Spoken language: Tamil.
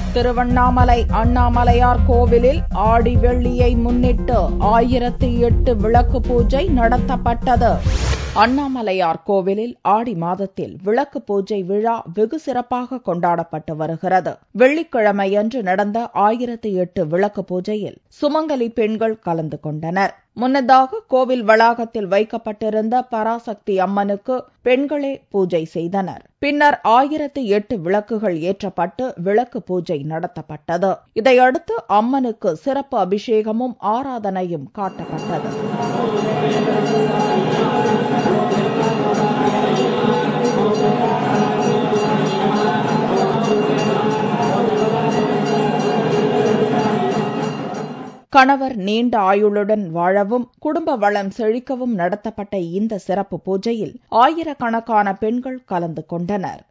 திருவண்ணாமலை அண்ணாமலையார் கோவிலில் ஆடி வெள்ளியை முன்னிட்டு ஆயிரத்தி எட்டு விளக்கு பூஜை நடத்தப்பட்டது அண்ணாமலையார் கோவிலில் ஆடி மாதத்தில் விளக்கு பூஜை விழா வெகு சிறப்பாக கொண்டாடப்பட்டு வருகிறது வெள்ளிக்கிழமையன்று நடந்த ஆயிரத்தி எட்டு விளக்கு பூஜையில் சுமங்கலி பெண்கள் கலந்து கொண்டனர் முன்னதாக கோவில் வளாகத்தில் வைக்கப்பட்டிருந்த பராசக்தி அம்மனுக்கு பெண்களே பூஜை செய்தனர் பின்னர் ஆயிரத்தி எட்டு விளக்குகள் ஏற்றப்பட்டு விளக்கு பூஜை நடத்தப்பட்டது இதையடுத்து அம்மனுக்கு சிறப்பு அபிஷேகமும் ஆராதனையும் காட்டப்பட்டது கணவர் நீண்ட ஆயுளுடன் வாழவும் குடும்ப வளம் செழிக்கவும் நடத்தப்பட்ட இந்த சிறப்பு பூஜையில் ஆயிரக்கணக்கான பெண்கள் கலந்து கொண்டனர்